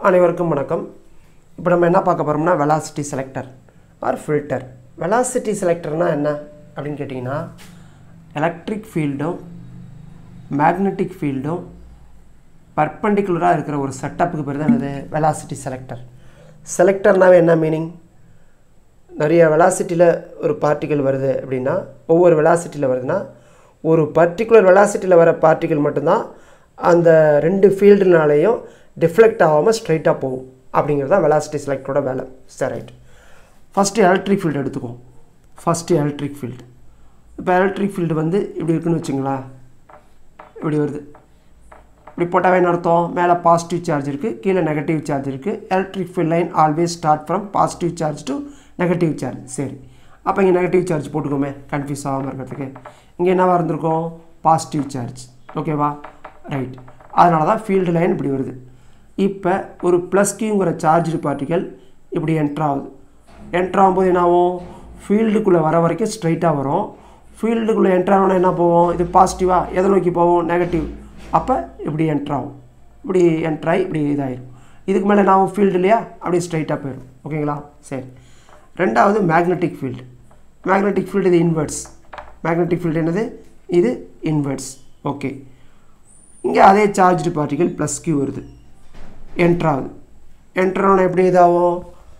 அனைவருக்கும் வணக்கம் இப்போ நம்ம என்ன பார்க்க போகிறோம்னா velocity selector or filter velocity செலக்டர்னால் என்ன அப்படின்னு கேட்டிங்கன்னா எலக்ட்ரிக் ஃபீல்டும் மேக்னெட்டிக் ஃபீல்டும் பர்பண்டிகுலராக இருக்கிற ஒரு செட்டப்புக்கு பேர் தான் என்னது வெலாசிட்டி செலக்டர் செலக்டர்னாவே என்ன மீனிங் நிறைய வெலாசிட்டியில் ஒரு பார்ட்டிகல் வருது அப்படின்னா ஒவ்வொரு வெலாசிட்டியில் வருதுன்னா ஒரு பர்டிகுலர் வெலாசிட்டியில் வர பார்ட்டிகல் மட்டும்தான் அந்த ரெண்டு ஃபீல்டுனாலேயும் டிஃப்ளெக்ட் ஆகாமல் ஸ்ட்ரைட்டாக போகும் அப்படிங்கிறது தான் வெலாசிட்டி செலக்டரோட வேலை சரி ரைட் ஃபஸ்ட்டு எலக்ட்ரிக் ஃபீல்டு எடுத்துக்குவோம் ஃபஸ்ட்டு எலக்ட்ரிக் ஃபீல்டு இப்போ எலக்ட்ரிக் ஃபீல்டு வந்து இப்படி இருக்குன்னு வச்சுங்களேன் இப்படி வருது இப்படி போட்டாவே என்ன அர்த்தம் மேலே பாசிட்டிவ் சார்ஜ் இருக்குது கீழே நெகட்டிவ் சார்ஜ் இருக்குது electric field line always start from positive charge to negative charge சரி அப்போ இங்கே நெகட்டிவ் சார்ஜ் போட்டுக்கோமே கன்ஃபியூஸ் ஆகாமல் இருக்கிறதுக்கு இங்கே என்னவாக இருந்திருக்கும் பாசிட்டிவ் சார்ஜ் ஓகேவா ரைட் அதனால தான் ஃபீல்டு லைன் இப்படி வருது இப்போ ஒரு ப்ளஸ் கியூங்கிற சார்ஜ் பார்ட்டிக்கல் இப்படி என்ட்ரு ஆகுது என்ட்ரு ஆகும்போது என்ன ஆகும் ஃபீல்டுக்குள்ளே வர வரைக்கும் ஸ்ட்ரைட்டாக வரும் ஃபீல்டுக்குள்ளே என்ட்ரு ஆகணும்னா என்ன போவோம் இது பாசிட்டிவாக எதை நோக்கி போவோம் நெகட்டிவ் அப்போ இப்படி என்ட்ரு ஆகும் இப்படி என்ட்ராகி இப்படி இதாயிரும் இதுக்கு மேலே நான் ஃபீல்டு இல்லையா அப்படியே ஸ்ட்ரைட்டாக போயிடும் ஓகேங்களா சரி ரெண்டாவது மேக்னெட்டிக் ஃபீல்டு மேக்னெட்டிக் ஃபீல்டு இது இன்வெர்ட்ஸ் மேக்னெட்டிக் ஃபீல்டு என்னது இது இன்வெர்ட்ஸ் ஓகே இங்கே அதே சார்ஜ்டு பார்ட்டிகல் ப்ளஸ் கியூ வருது என்ட்ராகுது என்ட்ரான எப்படி இதாகும்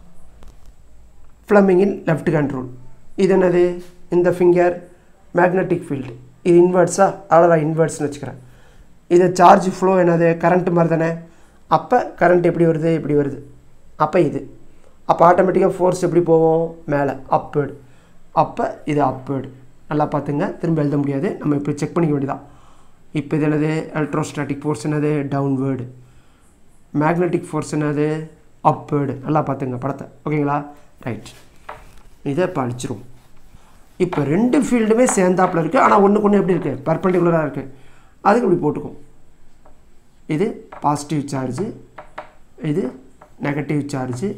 ஃப்ளமிங்கின் லெஃப்ட் கண்ட்ரோல் இது என்னது இந்த ஃபிங்கர் மேக்னெட்டிக் ஃபீல்டு இது இன்வெர்ட்ஸா அவ்வளோதான் இன்வெர்ட்ஸ்னு வச்சுக்கிறேன் இது சார்ஜ் ஃப்ளோ என்னது கரண்ட் மாதிரி தானே அப்போ கரண்ட் எப்படி வருது இப்படி வருது அப்போ இது அப்போ ஆட்டோமேட்டிக்காக ஃபோர்ஸ் எப்படி போவோம் மேலே அப்வேர்டு அப்போ இது அப்வேர்டு நல்லா பார்த்துங்க திரும்ப எழுத முடியாது நம்ம இப்போ செக் பண்ணிக்க வேண்டியதான் இப்போ இது என்னது எலக்ட்ரோஸ்டாட்டிக் ஃபோர்ஸ் என்னது டவுன்வேர்டு மேக்னெட்டிக் ஃபோர்ஸ் என்னது அப்வேர்டு நல்லா பார்த்துங்க படத்தை ஓகேங்களா ரைட் இதை இப்போ அழிச்சிரும் இப்போ ரெண்டு ஃபீல்டுமே சேர்ந்தாப்பில் இருக்குது ஆனால் ஒன்றுக்கு ஒன்று எப்படி இருக்குது பர்பண்டிகுலராக இருக்குது அதுக்கு இப்படி போட்டுக்கும் இது பாசிட்டிவ் சார்ஜு இது நெகட்டிவ் சார்ஜு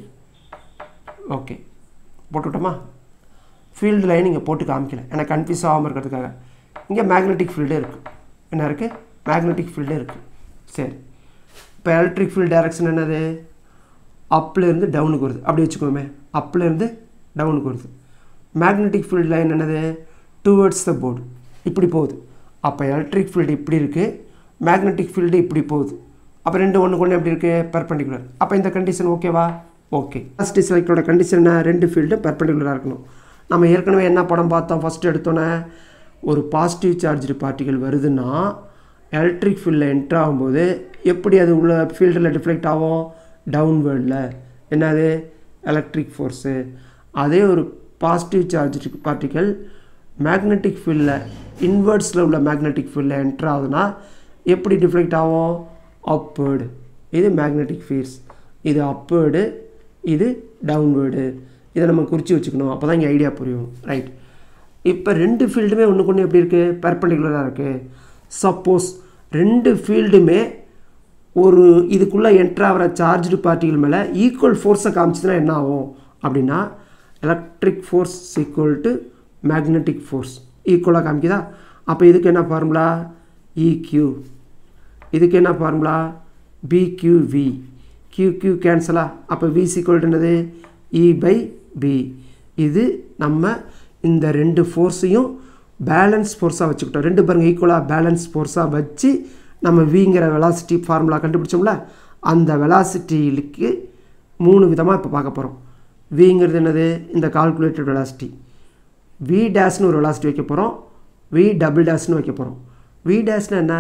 ஓகே போட்டுவிட்டோமா ஃபீல்டு லைன் இங்கே போட்டு காமிக்கல எனக்கு கன்ஃபியூஸ் ஆகாமல் இருக்கிறதுக்காக இங்கே மேக்னெட்டிக் ஃபீல்டு இருக்குது என்ன இருக்குது மேக்னெட்டிக் ஃபீல்டு இருக்குது சரி இப்போ எலக்ட்ரிக் ஃபீல்டு டைரக்ஷன் என்னது அப்லேருந்து டவுனுக்கு வருது அப்படி வச்சுக்கோமே அப்லேருந்து டவுனுக்கு வருது மேக்னெட்டிக் ஃபீல்டு லைன் என்னது டுவர்ட்ஸ் த போர்டு இப்படி போகுது அப்போ எலக்ட்ரிக் ஃபீல்டு இப்படி இருக்குது மேக்னெட்டிக் ஃபீல்டு இப்படி போகுது அப்போ ரெண்டு ஒன்று கொண்டு எப்படி இருக்குது பெர்பெண்டிகுலர் அப்போ இந்த கண்டிஷன் ஓகேவா ஓகே ஃபஸ்ட்டு செலக்டோட கண்டிஷன் என்ன ரெண்டு ஃபீல்டு பெர்பெண்டிகுலராக இருக்கணும் நம்ம ஏற்கனவே என்ன படம் பார்த்தோம் ஃபஸ்ட்டு எடுத்தோன்னே ஒரு பாசிட்டிவ் சார்ஜ் பார்ட்டிகல் வருதுன்னா எலக்ட்ரிக் ஃபீல்டில் என்ட்ரு ஆகும்போது எப்படி அது உள்ள ஃபீல்டில் டிஃப்ளெக்ட் ஆகும் டவுன்வேர்டில் என்னது எலக்ட்ரிக் ஃபோர்ஸு அதே ஒரு பாசிட்டிவ் சார்ஜ் பார்ட்டிக்கல் மேக்னெட்டிக் ஃபீல்டில் இன்வெர்ட்ஸில் உள்ள மேக்னெட்டிக் ஃபீல்டில் என்ட்ரு ஆகுதுன்னா எப்படி டிஃப்ளெக்ட் ஆகும் அப்வேர்டு இது மேக்னெட்டிக் ஃபீல்ஸ் இது அப்வேர்டு இது டவுன்வேர்டு இதை நம்ம குறித்து வச்சுக்கணும் அப்போ தான் இங்கே ஐடியா புரியும் ரைட் இப்போ ரெண்டு ஃபீல்டுமே ஒன்றுக்கு ஒன்று எப்படி இருக்குது பெர்பண்டிகுலராக இருக்குது சப்போஸ் ரெண்டு ஃபீல்டுமே ஒரு இதுக்குள்ளே என்ட்ராகிற சார்ஜ்டு பார்ட்டிகள் மேலே ஈக்குவல் ஃபோர்ஸை காமிச்சதுன்னா என்ன ஆகும் அப்படின்னா electric force equal to magnetic force ஈக்குவலாக காமிக்குதா அப்போ இதுக்கு என்ன ஃபார்முலா இக்யூ இதுக்கு என்ன ஃபார்முலா பிக்யூவி கியூ கியூ கேன்சலா அப்போ வி சீக்குவல் என்னது இ பை பி இது நம்ம இந்த ரெண்டு ஃபோர்ஸையும் பேலன்ஸ் ஃபோர்ஸாக வச்சுக்கிட்டோம் ரெண்டு பாருங்க ஈக்குவலாக பேலன்ஸ் ஃபோர்ஸாக வச்சு நம்ம விங்கிற வெலாசிட்டி ஃபார்முலா கண்டுபிடிச்சோம்ல அந்த வெலாசிட்டிக்கு மூணு விதமாக இப்போ பார்க்க போகிறோம் விங்கிறது என்னது இந்த கால்குலேட்டட் வெலாசிட்டி வி டேஷ்னு ஒரு வெலாசிட்டி வைக்க போகிறோம் வி டபுள் டேஷ்னு வைக்க போகிறோம் வி டேஷ்னா என்ன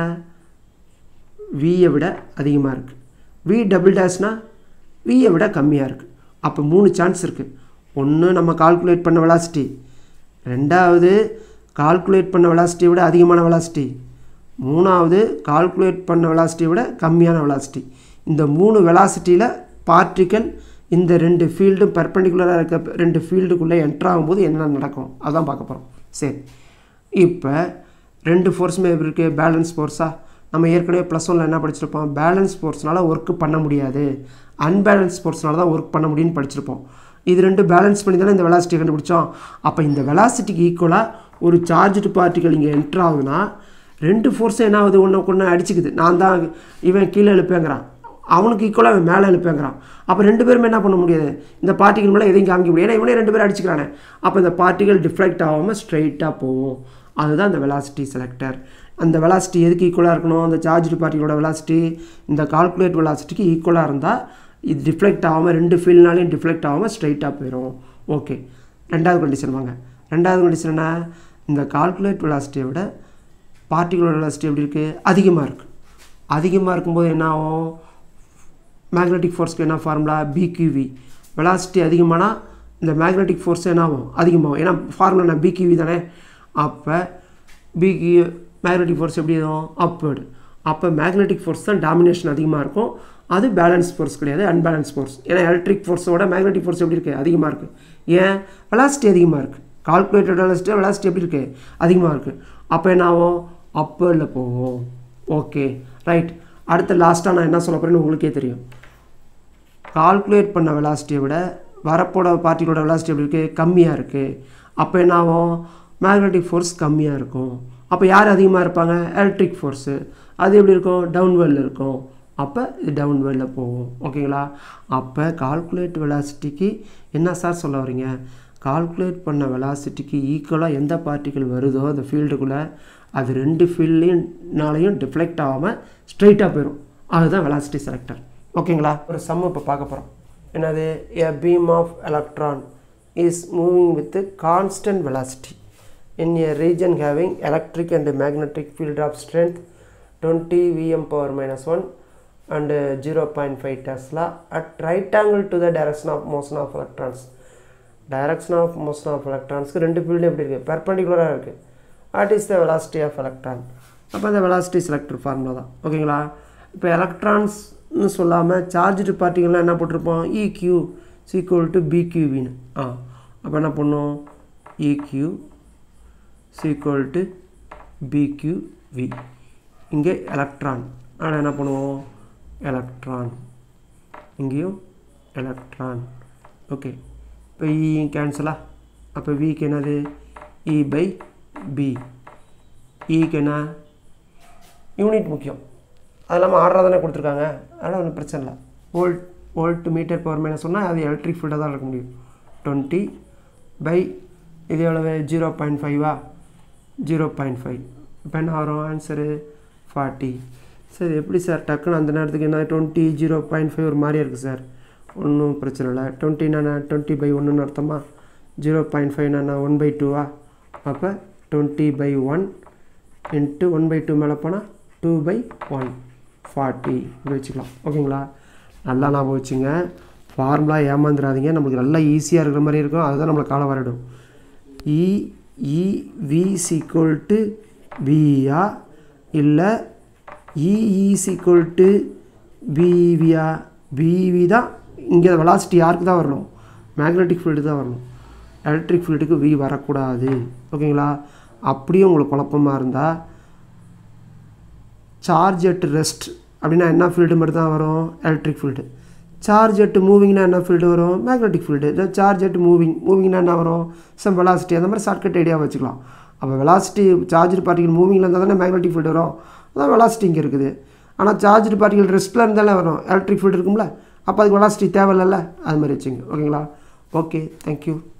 வியை விட அதிகமாக இருக்குது வி டபுள் டேஷ்னா வியை விட கம்மியாக இருக்குது அப்போ மூணு சான்ஸ் இருக்குது ஒன்று நம்ம கால்குலேட் பண்ண வெலாசிட்டி ரெண்டாவது கால்குலேட் பண்ண வெலாசிட்டியை விட அதிகமான வெலாசிட்டி மூணாவது கால்குலேட் பண்ண வெலாசிட்டியை விட கம்மியான வெலாசிட்டி இந்த மூணு வெலாசிட்டியில் பார்ட்டிக்கல் இந்த ரெண்டு ஃபீல்டும் பெர்பெண்டிகுலராக இருக்க ரெண்டு ஃபீல்டுக்குள்ளே என்ட்ரு ஆகும்போது என்ன நடக்கும் அதான் பார்க்க போகிறோம் சரி இப்போ ரெண்டு ஃபோர்ஸுமே எப்படி இருக்குது பேலன்ஸ் ஃபோர்ஸாக நம்ம ஏற்கனவே ப்ளஸ் ஒனில் என்ன படிச்சிருப்போம் பேலன்ஸ் ஃபோர்ஸ்னால ஒர்க்கு பண்ண முடியாது அன்பேலன்ஸ் ஃபோர்ஸ்னால தான் ஒர்க் பண்ண முடியும்னு படிச்சிருப்போம் இது ரெண்டு பேலன்ஸ் பண்ணி தானே இந்த வெலாசிட்டியை கண்டுபிடிச்சோம் அப்போ இந்த வெலாசிட்டிக்கு ஈக்குவலாக ஒரு சார்ஜ்டு பார்ட்டிக்கல் இங்கே என்ட்ரு ஆகுதுன்னா ரெண்டு ஃபோர்ஸும் என்ன ஆகுது ஒன்று ஒன்று அடிச்சுக்குது நான் தான் இவன் கீழே எழுப்பேங்கிறான் அவனுக்கு ஈக்குவலாக அவன் மேலே அனுப்புங்கிறான் அப்போ ரெண்டு பேருமே என்ன பண்ண முடியாது இந்த பார்ட்டிகள் மேலே எதையும் காமிக்க முடியாது ஏன்னா இவனே ரெண்டு பேரும் அடிச்சுக்கிறானே அப்போ இந்த பார்ட்டிகள் டிஃப்ளெக்ட் ஆகாமல் ஸ்ட்ரைட்டாக போகும் அதுதான் இந்த வெலாசிட்டி செலக்டர் அந்த வெலாசிட்டி எதுக்கு ஈக்குவலாக இருக்கணும் அந்த சார்ஜ் பார்ட்டிகளோட வெலாசிட்டி இந்த கால்குலேட் வெலாசிட்டிக்கு ஈக்குவலாக இருந்தால் இது டிஃப்ளெக்ட் ஆகாமல் ரெண்டு ஃபீல்னாலையும் டிஃப்ளெக்ட் ஆகாமல் ஸ்ட்ரைட்டாக போயிடும் ஓகே ரெண்டாவது கண்டிஷன் வாங்க ரெண்டாவது கண்டிஷன் என்ன இந்த கால்குலேட் வெலாசிட்டியை விட பார்ட்டிகுலர் வெலாசிட்டி எப்படி இருக்குது அதிகமாக இருக்குது அதிகமாக இருக்கும்போது என்ன ஆகும் மேக்னெட்டிக் ஃபோர்ஸ்க்கு என்ன ஃபார்முலா பிக்யூவி வெலாசிட்டி அதிகமானால் இந்த மேக்னெட்டிக் ஃபோர்ஸ் என்ன ஆகும் அதிகமாகும் ஏன்னா ஃபார்முலா என்ன பிக்யூவி தானே அப்போ பிக்யூ மேக்னெட்டிக் ஃபோர்ஸ் எப்படி இருக்கும் அப்வர்டு அப்போ மேக்னெட்டிக் ஃபோர்ஸ் தான் டாமினேஷன் அதிகமாக இருக்கும் அது பேலன்ஸ் ஃபோர்ஸ் கிடையாது அன்பேலன்ஸ் ஃபோர்ஸ் ஏன்னா எலக்ட்ரிக் ஃபோர்ஸோட மேக்னெட்டிக் ஃபோர்ஸ் எப்படி இருக்குது அதிகமாக இருக்குது ஏன் வெலாசிட்டி அதிகமாக இருக்குது கால்குலேட்டட் வெலாசிட்டி வெலாசிட்டி எப்படி இருக்குது அதிகமாக இருக்குது அப்போ என்ன ஆகும் அப்பர்டில் போகும் ஓகே ரைட் அடுத்த லாஸ்ட்டாக நான் என்ன சொல்ல போகிறேன்னு உங்களுக்கே தெரியும் கால்குலேட் பண்ண வெலாசிட்டியை விட வரப்போட பார்ட்டிகளோட வெலாசிட்டி எப்படி இருக்குது கம்மியாக இருக்குது அப்போ என்ன ஆகும் மேக்னெட்டிக் ஃபோர்ஸ் கம்மியாக இருக்கும் அப்போ யார் அதிகமாக இருப்பாங்க எலக்ட்ரிக் ஃபோர்ஸு அது எப்படி இருக்கும் டவுன்வேர்டில் இருக்கும் அப்போ இது டவுன்வேர்டில் போகும் ஓகேங்களா அப்போ கால்குலேட் வெலாசிட்டிக்கு என்ன சார் சொல்ல வரீங்க கால்குலேட் பண்ண வெலாசிட்டிக்கு ஈக்குவலாக எந்த பார்ட்டிகள் வருதோ அந்த ஃபீல்டுக்குள்ளே அது ரெண்டு ஃபீல்ட்லையும்னாலையும் டிஃப்ளெக்ட் ஆகாமல் ஸ்ட்ரைட்டாக போயிடும் அதுதான் வெலாசிட்டி செலக்டர் ஓகேங்களா ஒரு சம் இப்போ பார்க்க போகிறோம் என்னது a beam of electron is moving with constant velocity in a region having electric and magnetic field of strength 20 vm power minus 1 and uh, 0.5 tesla at right angle to the direction of motion of electrons direction of motion of electrons ரெண்டு field எப்படி இருக்குது பெர்பெண்டிகுலராக இருக்குது what is the velocity of electron அப்போ அந்த velocity selector formula தான் ஓகேங்களா இப்போ எலக்ட்ரான்ஸ்னு சொல்லாமல் சார்ஜ்டு பார்ட்டிகள்லாம் என்ன போட்டிருப்போம் இக்யூ சீக்குவல் டு பிக்யூவின்னு ஆ அப்போ என்ன பண்ணும் இக்யூ சீக்குவல் டு பிக்யூவி இங்கே எலக்ட்ரான் ஆனால் என்ன பண்ணுவோம் எலக்ட்ரான் இங்கேயும் எலக்ட்ரான் ஓகே இப்போ இ கேன்சலா அப்போ விக்கு என்னது இ பை பி இக்கு என்ன யூனிட் முக்கியம் அது இல்லாமல் ஆர்டராக தானே கொடுத்துருக்காங்க அதனால் ஒன்றும் பிரச்சனை இல்லை volt volt metre power minus சொன்னால் அது எலக்ட்ரிக் ஃபீல்டாக தான் இருக்க முடியும் டுவெண்ட்டி பை இது எவ்வளவு ஜீரோ பாயிண்ட் ஃபைவா ஜீரோ பாயிண்ட் ஃபைவ் இப்போ என்ன வரும் ஆன்சரு ஃபார்ட்டி சார் எப்படி சார் டக்குன்னு அந்த நேரத்துக்கு என்ன டுவெண்ட்டி ஜீரோ பாயிண்ட் ஃபைவ் ஒரு மாதிரியா இருக்குது சார் ஒன்றும் பிரச்சனை இல்லை டுவெண்ட்டினா டுவெண்ட்டி பை ஒன்றுன்னு அர்த்தமா ஜீரோ பாயிண்ட் ஃபைவ்னா ஒன் பை டூவா அப்போ twenty by one into one by two மேலே போனால் டூ பை ஒன் ஃபார்ட்டி இப்படி வச்சுக்கலாம் ஓகேங்களா நல்லா ஞாபகம் வச்சுங்க ஃபார்முலா ஏமாந்துடாதீங்க நம்மளுக்கு நல்லா ஈஸியாக இருக்கிற மாதிரி இருக்கும் அதுதான் நம்மளை காலம் வரடும் E E V equal to வியா இல்லை இஇ சீக்குவல் டு பிவியா பிவி தான் இங்கே வெலாசிட்டி யாருக்கு தான் வரணும் மேக்னெட்டிக் ஃபீல்டு தான் வரணும் எலக்ட்ரிக் ஃபீல்டுக்கு வி வரக்கூடாது ஓகேங்களா அப்படியே உங்களுக்கு குழப்பமாக இருந்தால் சார்ஜ் அட் ரெஸ்ட் அப்படின்னா என்ன ஃபீல்டு மட்டும் தான் வரும் எலக்ட்ரிக் ஃபீல்டு சார்ஜ் அட் மூவிங்னா என்ன ஃபீல்டு வரும் மேக்னெட்டிக் ஃபீல்டு இல்லை சார்ஜ் அட் மூவிங் மூவிங்னா என்ன வரும் சம் வெலாசிட்டி அந்த மாதிரி ஷார்ட்கட் ஐடியா வச்சுக்கலாம் அப்போ வெலாசிட்டி சார்ஜ் பார்ட்டிகல் மூவிங்கில் இருந்தால் தானே மேக்னெட்டிக் ஃபீல்டு வரும் அதான் வெலாசிட்டி இங்கே இருக்குது ஆனால் சார்ஜ் பார்ட்டிகல் ரெஸ்ட்டில் இருந்தாலே வரும் எலக்ட்ரிக் ஃபீல்டு இருக்கும்ல அப்போ அதுக்கு வெலாசிட்டி தேவையில்ல அது மாதிரி வச்சுங்க ஓகேங்களா ஓகே தேங்க்யூ